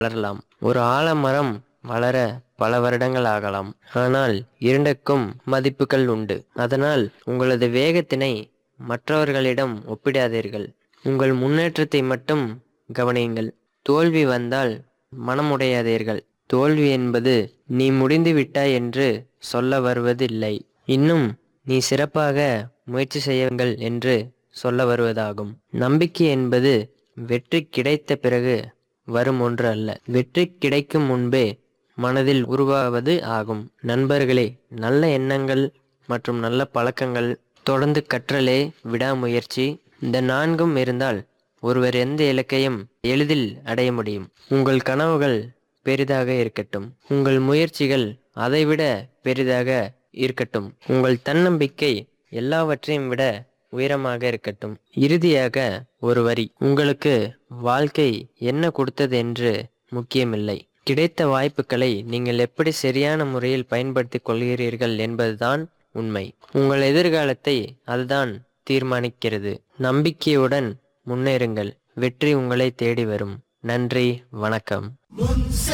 வளரலாம் ஒரு ஆலமரம் வளர பல வருடங்கள் ஆகலாம் ஆனால் இரண்டுக்கும் மதிப்புகள் உண்டு அதனால் உங்களது வேகத்தினை மற்றவர்களிடம் ஒப்பிடாதீர்கள் உங்கள் முன்னேற்றத்தை மட்டும் கவனியுங்கள் தோல்வி வந்தால் மனமுடையாதீர்கள் தோல்வி என்பது நீ முடிந்து விட்டாய் என்று சொல்ல வருவதில்லை இன்னும் நீ சிறப்பாக முயற்சி செய்யுங்கள் என்று சொல்ல வருவதாகும் நம்பிக்கை என்பது வெற்றி கிடைத்த பிறகு வரும் ஒன்று அல்ல வெற்றி கிடைக்கும் முன்பே மனதில் உருவாவது ஆகும் நண்பர்களே நல்ல எண்ணங்கள் மற்றும் நல்ல பழக்கங்கள் தொடர்ந்து கற்றலே விடாமுயற்சி இந்த நான்கும் இருந்தால் ஒருவர் எந்த இலக்கையும் எளிதில் அடைய முடியும் உங்கள் கனவுகள் பெரிதாக இருக்கட்டும் உங்கள் முயற்சிகள் அதைவிட பெரிதாக இருக்கட்டும் உங்கள் தன்னம்பிக்கை எல்லாவற்றையும் விட உயரமாக இருக்கட்டும் இறுதியாக ஒரு வரி உங்களுக்கு வாழ்க்கை என்ன கொடுத்தது என்று முக்கியமில்லை கிடைத்த வாய்ப்புகளை நீங்கள் எப்படி சரியான முறையில் பயன்படுத்திக் கொள்கிறீர்கள் என்பதுதான் உண்மை உங்கள் எதிர்காலத்தை அதுதான் தீர்மானிக்கிறது நம்பிக்கையுடன் முன்னேறுங்கள் வெற்றி உங்களை தேடி வரும் நன்றி வணக்கம்